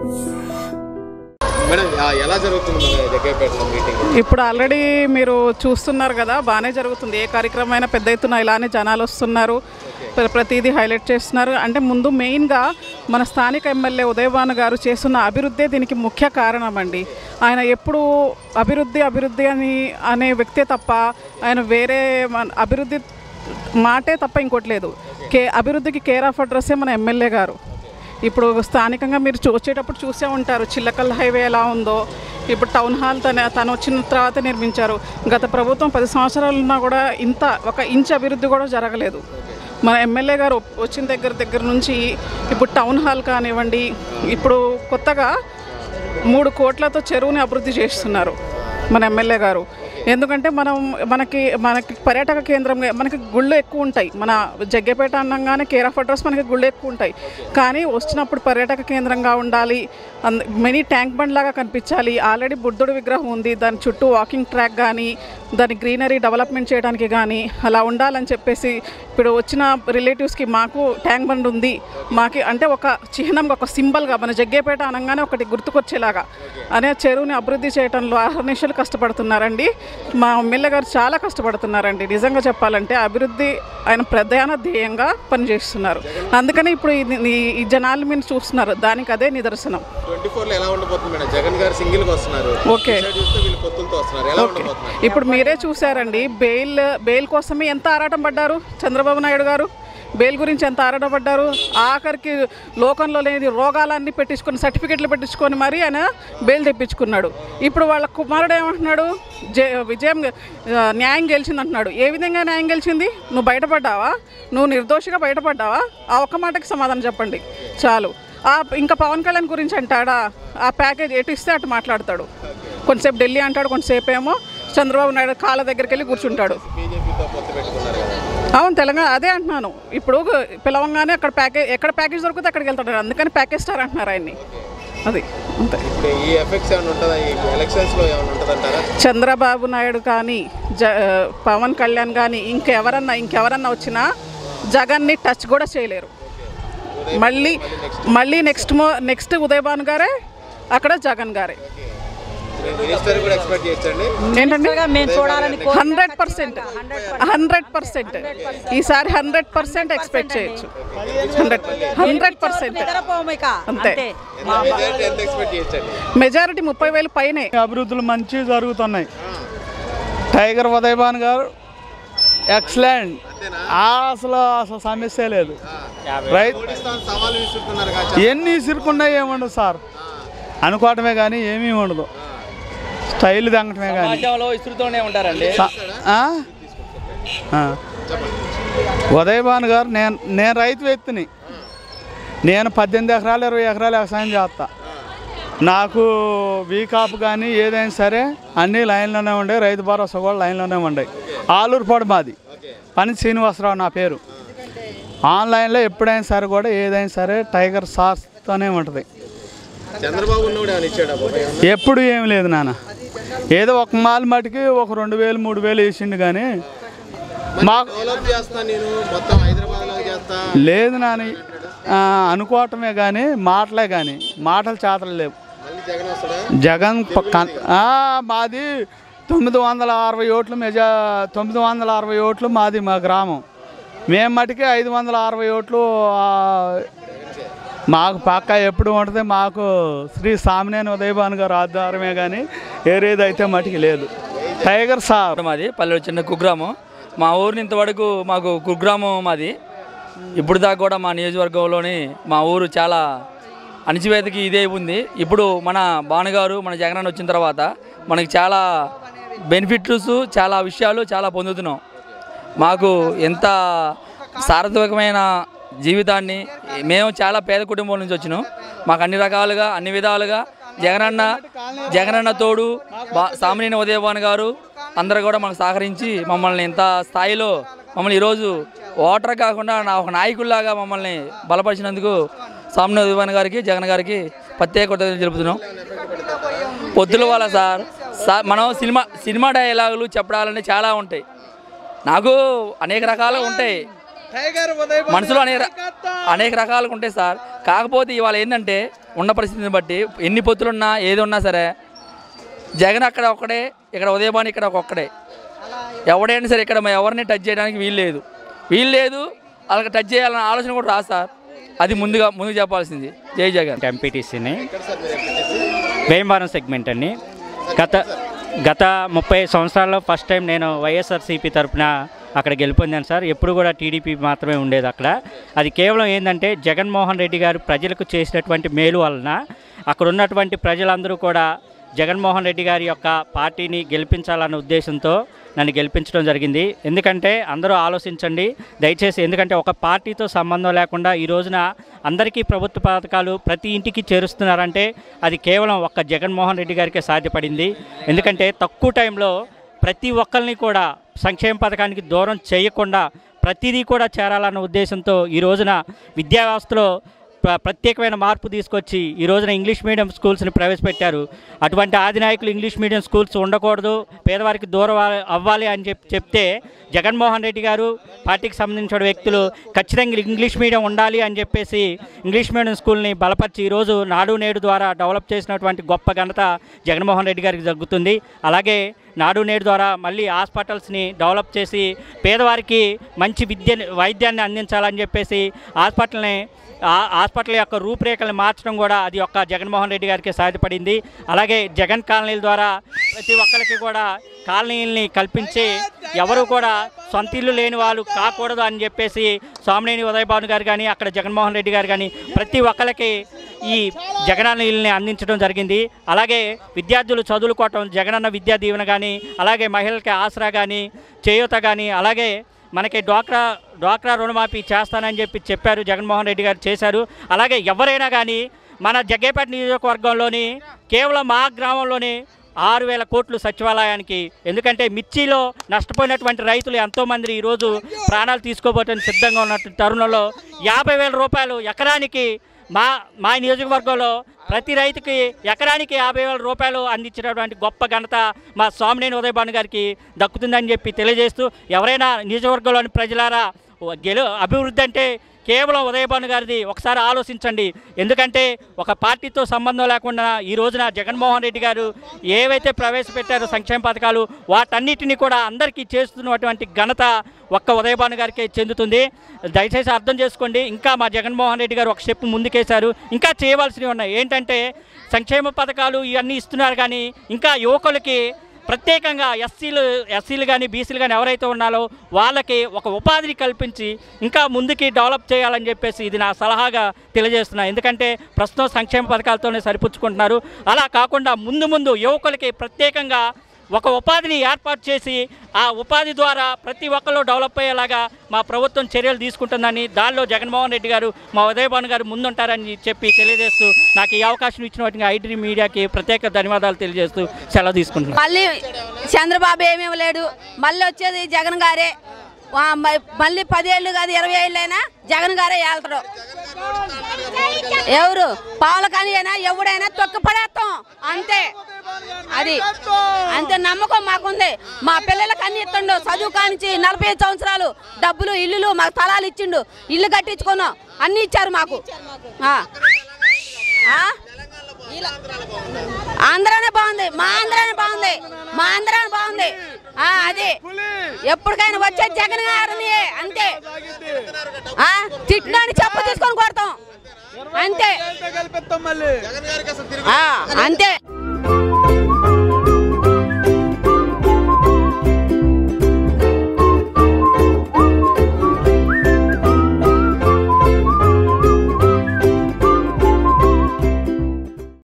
Madam ఆ, ఎలా జరుగుతుంది మన జగ్గైపేటలో మీటింగ్ ఇప్పుడు ఆల్రెడీ మీరు చూస్తున్నారు కదా బాగానే జరుగుతుంది ఏ కార్యక్రమం అయినా పెద్ద ఎత్తున ఇలానే జనాలు వస్తున్నారు ప్ర- ప్రతిదీ హైలైట్ చేస్తున్నారు అంటే ముందు మెయిన్గా మన స్థానిక ఎమ్మెల్యే ఉదయభాను గారు చేస్తున్న అభివృద్ధే దీనికి ముఖ్య కారణం అండి ఆయన ఎప్పుడు అభివృద్ధి అభివృద్ధి అని అనే వ్యక్తే తప్ప ఆయన వేరే మన- అభివృద్ధి మాటే తప్ప ఇంకోటి లేదు కే అభివృద్ధికి కేర్ ఆఫ్ అడ్రస్సే మన ఎమ్మెల్యే గారు ఇప్పుడు స్థానికంగా మీరు చూ- వచ్చేటప్పుడు చూసే ఉంటారు చిల్లకల్ హైవే ఎలా ఉందో ఇప్పుడు టౌన్ హాల్ తన తను వచ్చిన తర్వాత నిర్మించారు గత ప్రభుత్వం పది సంవత్సరాలు ఉన్నా కూడా ఇంత ఒక ఇంచ్ అభివృద్ధి కూడా జరగలేదు మన ఎమ్మెల్యే గారు వచ్చిన దగ్గర దగ్గర నుంచి ఇప్పుడు టౌన్ హాల్ కానివ్వండి ఇప్పుడు కొత్తగా మూడు కోట్లతో చెరువుని అభివృద్ధి చేస్తున్నారు మన ఎమ్మెల్యే గారు ఎందుకంటే మనం మనకి మనకి పర్యాటక కేంద్రం మనకి గుళ్ళు ఎక్కువ ఉంటాయి మన జగ్గేపేట అనగానే కేర్ ఆఫ్ అడ్రస్ మనకి గుళ్ళు ఎక్కువ ఉంటాయి కానీ వచ్చినప్పుడు పర్యాటక కేంద్రంగా ఉండాలి అంద మినీ ట్యాంక్ బండ్ లాగా కనిపించాలి ఆల్రెడీ బుద్ధుడు విగ్రహం ఉంది దాని చుట్టూ వాకింగ్ ట్రాక్ కానీ దాని గ్రీనరీ డెవలప్మెంట్ చేయడానికి కానీ అలా ఉండాలని చెప్పేసి ఇప్పుడు వచ్చిన రిలేటివ్స్కి మాకు ట్యాంక్ బండ్ ఉంది మాకి అంటే ఒక చిహ్నంగా ఒక సింబల్గా మన జగ్గేపేట అనగానే ఒకటి గుర్తుకొచ్చేలాగా అనే చెరువుని అభివృద్ధి చేయడంలో అహర్నిశలు కష్టపడుతున్నారండి మా ఎమ్మెల్యే గారు చాలా కష్టపడుతున్నారండి నిజంగా చెప్పాలంటే అభివృద్ధి ఆయన ప్రధాన ధ్యేయంగా పనిచేస్తున్నారు అందుకని ఇప్పుడు ఇది- ఈ- ఈ జనాలు మీరు చూస్తున్నారు దానికి అదే నిదర్శనం ట్వంటీ ఫోర్ లో ఎలా ఉండబోతుంది మేడం జగన్ గారు సింగిల్ గా వస్తున్నారు ఓకే. ఇటు సైడ్ చూస్తే వీళ్ళు పొత్తులతో వస్తున్నారు ఎలా ఉండబోతున్నారు ఇప్పుడు మీరే చూసారండి బెయిల్ బెయిల్ కోసమే ఎంత ఆరాటం పడ్డారు చంద్రబాబు నాయుడు గారు బెయిల్ గురించి ఎంత ఆరాటం పడ్డారు ఆఖరికి లోకంలో లేని రోగాలన్నీ పెట్టించుకొని సర్టిఫికెట్లు పెట్టించుకొని మరీ ఆయన బెయిల్ తెప్పించుకున్నాడు ఇప్పుడు వాళ్ళ కుమారుడు ఏమంటున్నాడు జే విజయం ఆ, న్యాయం గెలిచింది అంటున్నాడు ఏ విధంగా న్యాయం గెలిచింది నువ్వు బయటపడ్డావా నువ్వు నిర్దోషిగా బయటపడ్డావా ఆ ఒక్క మాటకి సమాధానం చెప్పండి చాలు ఆ ఇంకా పవన్ కళ్యాణ్ గురించి అంటాడా ఆ ప్యాకేజ్ ఎటు ఇస్తే అటు మాట్లాడతాడు కొంతసేపు ఢిల్లీ అంటాడు కొంతసేపు ఏమో చంద్రబాబు నాయుడు కాళ్ళ దగ్గరికి వెళ్ళి కూర్చుంటాడు బీజేపీతో పొత్తు పెట్టుకున్నారు కదా అవును తెలంగాణ అదే అంటున్నాను ఇప్పుడు పిలవంగానే అక్కడ ప్యాకేజ్ ఎక్కడ ప్యాకేజ్ దొరికితే అక్కడికి వెళ్తాడు అందుకని ప్యాకేజ్ స్టార్ అంటున్నారు ఆయన్ని అది అంతే ఇప్పుడు ఈ ఎఫెక్ట్స్ ఏమైనా ఉంటుందా ఈ ఎలక్షన్స్ లో ఏమైనా ఉంటుందంటారా చంద్రబాబు నాయుడు కానీ జ పవన్ కళ్యాణ్ కానీ ఇంకెవరన్నా ఇంకెవరన్నా వచ్చినా జగన్ని టచ్ కూడా చేయలేరు మళ్ళీ మళ్ళీ నెక్స్ట్ మో నెక్స్ట్ ఉదయభాను గారే అక్కడ జగన్ గారే మినిస్టర్ కూడా ఎక్స్పెక్ట్ చేయొచ్చండి ఏంటండి మేము చూడాలని హండ్రెడ్ పర్సెంట్ హండ్రెడ్ పర్సెంట్ ఈసారి హండ్రెడ్ పర్సెంట్ ఎక్స్పెక్ట్ చేయొచ్చు హండ్రెడ్ హండ్రెడ్ పర్సెంట్ నిద్రపోము ఇక అంతే. అంతే మెజారిటీ ఎంత ఎక్స్పెక్ట్ చేయొచ్చండి మెజారిటీ ముప్పై వేలు పైనే అభివృద్ధులు మంచి జరుగుతున్నాయి టైగర్ ఉదయభాన్ గారు ఎక్సలెంట్ అసలు అసలు సమస్య లేదు రైట్ పాకిస్తాన్ సవాలు విసురుతున్నారు కదా ఎన్ని ఇసురుకున్నా ఏముండదు సార్ అనుకోవటమే కానీ ఏమీ ఉండదు స్టైల్ దంగటమే కానీ సమాజంలో ఇసురుతూనే ఉంటారండి ఉదయభాన్ గారు నేను నేను రైతు వ్యక్తిని నేను పద్దెనిమిది ఎకరాలు ఇరవై ఎకరాలు వ్యవసాయం చేస్తా నాకు వీకాప్ కానీ ఏదైనా సరే అన్నీ లైన్లోనే ఉండే రైతు భరోసా కూడా లైన్లోనే ఉండే ఆలూరుపాడు మాది పని శ్రీనివాసరావు నా పేరు ఆన్లైన్లో ఎప్పుడైనా సరే కూడా ఏదైనా సరే టైగర్ సాస్తోనే ఉంటుంది చంద్రబాబు ఉన్నప్పుడు ఏమైనా ఇచ్చాడా బాబాయ్ ఏమన్నా? ఎప్పుడు ఏం లేదు నాన్న ఏదో ఒక మాల్ మటుకి ఒక రెండు వేలు మూడు వేలు వేసిండు కానీ మాకు డెవలప్ చేస్తా నేను మొత్తం హైదరాబాద్ లో చేస్తా లేదు నాని ఆ, అనుకోవటమే కానీ మాటలే కానీ మాటలు చేతలు లేవు మళ్ళీ జగన్ వస్తాడా జగన్ పక్క- ఆ, మాది తొమ్మిది వందల అరవై ఓట్లు మెజా తొమ్మిది వందల అరవై ఓట్లు మాది మా గ్రామం మేము మటుకి ఐదు వందల అరవై ఓట్లు ఆ, మాకు పక్క ఎప్పుడు ఉంటుంది మాకు శ్రీ సామినేని ఉదయభాన్ గారు ఆధారమే కానీ ఏరేదైతే మటుకి లేదు టైగర్ సార్ మాది పల్లెడు చిన్న కుగ్రామం మా ఊరిని ఇంతవరకు మాకు కుగ్రామం మాది ఇప్పుడు దాకా కూడా మా నియోజకవర్గంలోని మా ఊరు చాలా అణిచివేతకి ఇదే ఉంది ఇప్పుడు మన భానుగారు మన జగనన్న వచ్చిన తర్వాత మనకి చాలా బెనిఫిట్స్ చాలా విషయాలు చాలా పొందుతున్నాం మాకు ఎంత సార్థకమైన జీవితాన్ని మేము చాలా పేద కుటుంబం నుంచి వచ్చినాం మాకు అన్ని రకాలుగా అన్ని విధాలుగా జగనన్న జగనన్న తోడు బా సామినేని ఉదయభాన్ గారు అందరూ కూడా మనకు సహకరించి మమ్మల్ని ఇంత స్థాయిలో మమ్మల్ని ఈరోజు ఓటర్ కాకుండా నా ఒక నాయకుల్లాగా మమ్మల్ని బలపరిచినందుకు సామినేని ఉదయభాన్ గారికి జగన్ గారికి ప్రత్యేక కృతజ్ఞతలు తెలుపుతున్నాం పొద్దుల వల్ల సార్ సార్ మనం సినిమా సినిమా డైలాగులు చెప్పడాలని చాలా ఉంటాయి నాకు అనేక రకాలు ఉంటాయి టైగర్ ఉదయ్ భాను మనుషులు అనేక ర- నాయకత్వం. అనేక రకాలుగా ఉంటాయి సార్ కాకపోతే ఇవాళ ఏంటంటే ఉన్న పరిస్థితిని బట్టి ఎన్ని పొత్తులున్నా ఏది ఉన్నా సరే జగన్ అక్కడ ఒక్కడే ఇక్కడ ఉదయభాను ఇక్కడ ఒక్కడే ఎవడైనా సరే ఇక్కడ మరి ఎవరిని టచ్ చేయడానికి వీలు లేదు వీలు లేదు వాళ్ళకి టచ్ చేయాలన్న ఆలోచన కూడా రాదు సార్ అది ముందుగా ముందుకు చెప్పాల్సింది జై జగన్ ఎంపీటీసీని ఎక్కడ సార్ మీరు ఎంపీటీసీ? వేమవరం సెగ్మెంట్ అండి గత గత ముప్పై సంవత్సరాల్లో ఫస్ట్ టైం నేను వైఎస్ఆర్సీపీ తరపున అక్కడ గెలుపొందాను సార్ ఎప్పుడు కూడా టీడీపీ మాత్రమే ఉండేది అక్కడ అది కేవలం ఏంటంటే జగన్మోహన్ రెడ్డి గారు ప్రజలకు చేసినటువంటి మేలు వలన అక్కడ ఉన్నటువంటి ప్రజలందరూ కూడా జగన్మోహన్ రెడ్డి గారి యొక్క పార్టీని గెలిపించాలన్న ఉద్దేశంతో నన్ను గెలిపించడం జరిగింది ఎందుకంటే అందరూ ఆలోచించండి దయచేసి ఎందుకంటే ఒక పార్టీతో సంబంధం లేకుండా ఈ రోజున అందరికీ ప్రభుత్వ పథకాలు ప్రతి ఇంటికి చేరుస్తున్నారంటే అది కేవలం ఒక్క జగన్మోహన్ రెడ్డి గారికే సాధ్యపడింది ఎందుకంటే తక్కువ టైంలో ప్రతి ఒక్కరిని కూడా సంక్షేమ పథకానికి దూరం చేయకుండా ప్రతిదీ కూడా చేరాలన్న ఉద్దేశంతో ఈ రోజున విద్యా వ్యవస్థలో ప్ర- ప్రత్యేకమైన మార్పు తీసుకొచ్చి ఈ రోజున ఇంగ్లీష్ మీడియం స్కూల్స్ని ప్రవేశపెట్టారు అటువంటి ఆదినాయకులు ఇంగ్లీష్ మీడియం స్కూల్స్ ఉండకూడదు పేదవారికి దూరం అవ్వాలి- అవ్వాలి అని చెప్పి చెప్తే జగన్మోహన్ రెడ్డి గారు పార్టీకి సంబంధించిన వ్యక్తులు ఖచ్చితంగా ఇంగ్లీష్ మీడియం ఉండాలి అని చెప్పేసి ఇంగ్లీష్ మీడియం స్కూల్ని బలపరిచి ఈరోజు నాడు నేడు ద్వారా డెవలప్ చేసినటువంటి గొప్ప ఘనత జగన్మోహన్ రెడ్డి గారికి జరుగుతుంది అలాగే నాడు నేడు ద్వారా మళ్ళీ హాస్పిటల్స్ని డెవలప్ చేసి పేదవారికి మంచి విద్య వైద్యాన్ని అందించాలని చెప్పేసి హాస్పిటల్ని ఆ హాస్పిటల్ యొక్క రూపురేఖలను మార్చడం కూడా అది ఒక్క జగన్మోహన్ రెడ్డి గారికి సాధ్యపడింది అలాగే జగన్ కాలనీల ద్వారా ప్రతి ఒక్కరికి కూడా కాలనీలని కల్పించి ఎవరు కూడా సొంత ఇల్లు లేని వాళ్ళు కాకూడదు అని చెప్పేసి సోమనేని ఉదయభాను గారు కానీ అక్కడ జగన్మోహన్ రెడ్డి గారు కానీ ప్రతి ఒక్కరికి ఈ జగనన్న ఇల్లుని అందించడం జరిగింది అలాగే విద్యార్థులు చదువుకోవటం జగనన్న విద్యా దీవెన కానీ అలాగే మహిళలకి ఆసరా కానీ చేయూత కానీ అలాగే మనకి డ్వాక్రా డ్వాక్రా రుణమాఫీ చేస్తానని చెప్పి చెప్పారు జగన్మోహన్ రెడ్డి గారు చేశారు అలాగే ఎవరైనా కానీ మన జగ్గేపేట నియోజకవర్గంలోని కేవలం మా గ్రామంలోని ఆరు వేల కోట్లు సచివాలయానికి ఎందుకంటే మిర్చిలో నష్టపోయినటువంటి రైతులు ఎంతోమంది ఈరోజు ప్రాణాలు తీసుకోబోతున్న సిద్ధంగా ఉన్నటువంటి తరుణంలో యాభై వేల రూపాయలు ఎకరానికి మా మా నియోజకవర్గంలో ప్రతి రైతుకి ఎకరానికి యాభై వేల రూపాయలు అందించినటువంటి గొప్ప ఘనత మా స్వామినేని ఉదయభాను గారికి దక్కుతుందని చెప్పి తెలియజేస్తూ ఎవరైనా నియోజకవర్గంలోని ప్రజలారా గెలు అభివృద్ధి అంటే కేవలం ఉదయభాను గారిది ఒకసారి ఆలోచించండి ఎందుకంటే ఒక పార్టీతో సంబంధం లేకుండా ఈ రోజున జగన్మోహన్ రెడ్డి గారు ఏవైతే ప్రవేశపెట్టారో సంక్షేమ పథకాలు వాటన్నిటిని కూడా అందరికీ చేస్తున్నటువంటి ఘనత ఒక్క ఉదయభాను గారికే చెందుతుంది దయచేసి అర్థం చేసుకోండి ఇంకా మా జగన్మోహన్ రెడ్డి గారు ఒక స్టెప్ ముందుకేశారు ఇంకా చేయవలసినవి ఉన్నాయి ఏంటంటే సంక్షేమ పథకాలు ఇవన్నీ ఇస్తున్నారు కానీ ఇంకా యువకులకి ప్రత్యేకంగా ఎస్సీలు ఎస్సీలు కానీ బీసీలు కానీ ఎవరైతే ఉన్నారో వాళ్ళకి ఒక ఉపాధిని కల్పించి ఇంకా ముందుకి డెవలప్ చేయాలని చెప్పేసి ఇది నా సలహాగా తెలియజేస్తున్నా ఎందుకంటే ప్రస్తుతం సంక్షేమ పథకాలతోనే సరిపుచ్చుకుంటున్నారు అలా కాకుండా ముందు ముందు యువకులకి ప్రత్యేకంగా ఒక ఉపాధిని ఏర్పాటు చేసి ఆ ఉపాధి ద్వారా ప్రతి ఒక్కరు డెవలప్ అయ్యేలాగా మా ప్రభుత్వం చర్యలు తీసుకుంటుందని దానిలో జగన్మోహన్ రెడ్డి గారు మా ఉదయభాను గారు ముందుంటారని చెప్పి తెలియజేస్తూ నాకు ఈ అవకాశం ఇచ్చినటువంటి ఐటీ మీడియాకి ప్రత్యేక ధన్యవాదాలు తెలియజేస్తూ సెలవు తీసుకుంటున్నాను మళ్ళీ చంద్రబాబు ఏమేమి లేడు మళ్ళీ వచ్చేది జగన్ గారే ఆ, మ- మళ్ళీ పదేళ్ళు కాదు ఇరవై ఏళ్ళు అయినా జగన్ గారే వెళ్తాడు ఎవరు పావుల కానీ అయినా ఎవడైనా తొక్కి పడేస్తాం అంతే అది అంతే నమ్మకం మాకుంది మా పిల్లలకి అన్ని ఇస్తుండు చదువు కానించి నలభై ఐదు సంవత్సరాలు డబ్బులు ఇల్లులు మాకు స్థలాలు ఇచ్చిండు ఇల్లు కట్టించుకున్నాం అన్ని ఇచ్చారు మాకు ఆ. ఆ? ఆంధ్రానే బాగుంది మా ఆంధ్రానే బాగుంది మా ఆంధ్రానే బాగుంది ఆ అది ఎప్పటికైనా వచ్చే జగన్ గారిని అంతే ఆ తిట్టినాని చెప్పు తీసుకొని కొడతాం అంతే గెలిపిస్తాం మళ్ళీ జగన్ గారికి అసలు తిరిగి ఆ అంతే